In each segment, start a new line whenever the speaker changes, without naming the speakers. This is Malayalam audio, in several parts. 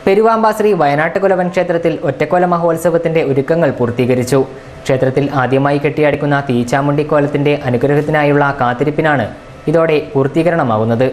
പെരുവാമ്പ ശ്രീ വയനാട്ടുകുലവൻ ക്ഷേത്രത്തിൽ ഒറ്റക്കോല മഹോത്സവത്തിന്റെ ഒരുക്കങ്ങൾ പൂർത്തീകരിച്ചു ക്ഷേത്രത്തിൽ ആദ്യമായി കെട്ടിയടിക്കുന്ന തീച്ചാമുണ്ടിക്കോലത്തിന്റെ അനുഗ്രഹത്തിനായുള്ള കാത്തിരിപ്പിനാണ് ഇതോടെ പൂർത്തീകരണമാവുന്നത്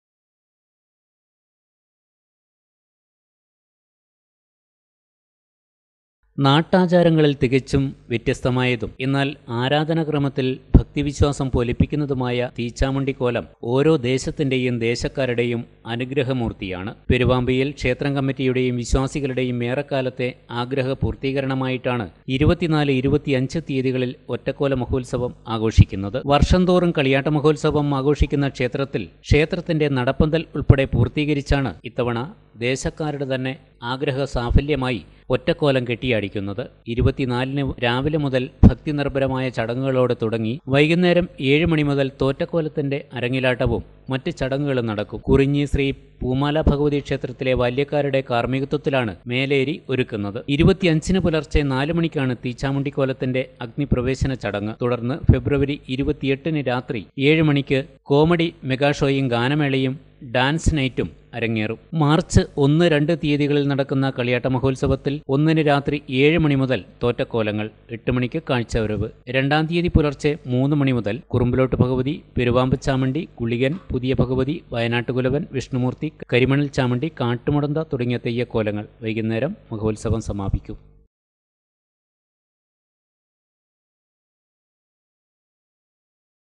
നാട്ടാചാരങ്ങളിൽ തികച്ചും വ്യത്യസ്തമായതും എന്നാൽ ആരാധനാക്രമത്തിൽ ഭക്തിവിശ്വാസം പൊലിപ്പിക്കുന്നതുമായ തീച്ചാമുണ്ടിക്കോലം ഓരോ ദേശത്തിന്റെയും ദേശക്കാരുടെയും അനുഗ്രഹമൂർത്തിയാണ് പെരുവാമ്പയിൽ ക്ഷേത്രം കമ്മിറ്റിയുടെയും വിശ്വാസികളുടെയും ഏറെക്കാലത്തെ ആഗ്രഹ പൂർത്തീകരണമായിട്ടാണ് ഇരുപത്തിനാല് ഇരുപത്തിയഞ്ച് തീയതികളിൽ ഒറ്റക്കോല മഹോത്സവം ആഘോഷിക്കുന്നത് വർഷം തോറും കളിയാട്ട മഹോത്സവം ആഘോഷിക്കുന്ന ക്ഷേത്രത്തിൽ ക്ഷേത്രത്തിന്റെ നടപ്പന്തൽ ഉൾപ്പെടെ പൂർത്തീകരിച്ചാണ് ഇത്തവണ ദേശക്കാരുടെ തന്നെ ആഗ്രഹ സാഫല്യമായി ഒറ്റക്കോലം കെട്ടിയാടിക്കുന്നത് ഇരുപത്തിനാലിന് രാവിലെ മുതൽ ഭക്തി നിർഭരമായ ചടങ്ങുകളോടെ തുടങ്ങി വൈകുന്നേരം ഏഴ് മണി മുതൽ തോറ്റക്കോലത്തിന്റെ അരങ്ങിലാട്ടവും മറ്റ് ചടങ്ങുകളും നടക്കും കുറിഞ്ഞി ശ്രീ പൂമാല ഭഗവതി ക്ഷേത്രത്തിലെ ബാല്യക്കാരുടെ കാർമ്മികത്വത്തിലാണ് മേലേരി ഒരുക്കുന്നത് ഇരുപത്തിയഞ്ചിന് പുലർച്ചെ നാല് മണിക്കാണ് തീച്ചാമുണ്ടിക്കോലത്തിന്റെ അഗ്നിപ്രവേശന ചടങ്ങ് തുടർന്ന് ഫെബ്രുവരി ഇരുപത്തിയെട്ടിന് രാത്രി ഏഴ് മണിക്ക് കോമഡി മെഗാഷോയും ഗാനമേളയും ഡാൻസ് നൈറ്റും അരങ്ങേറും മാർച്ച് ഒന്ന് രണ്ട് തീയതികളിൽ നടക്കുന്ന കളിയാട്ട മഹോത്സവത്തിൽ ഒന്നിന് രാത്രി ഏഴ് മണി മുതൽ തോറ്റക്കോലങ്ങൾ എട്ട് മണിക്ക് കാഴ്ചവരവ് രണ്ടാം തീയതി പുലർച്ചെ മൂന്ന് മണി മുതൽ കുറുമ്പിലോട്ട് ഭഗവതി പെരുവാമ്പ് ചാമണ്ടി കുളികൻ പുതിയ ഭഗവതി വയനാട്ടുകുലവൻ വിഷ്ണുമൂർത്തി കരിമണൽ ചാമണ്ടി കാട്ടുമുടന്ത തുടങ്ങിയ തെയ്യക്കോലങ്ങൾ വൈകുന്നേരം മഹോത്സവം സമാപിക്കും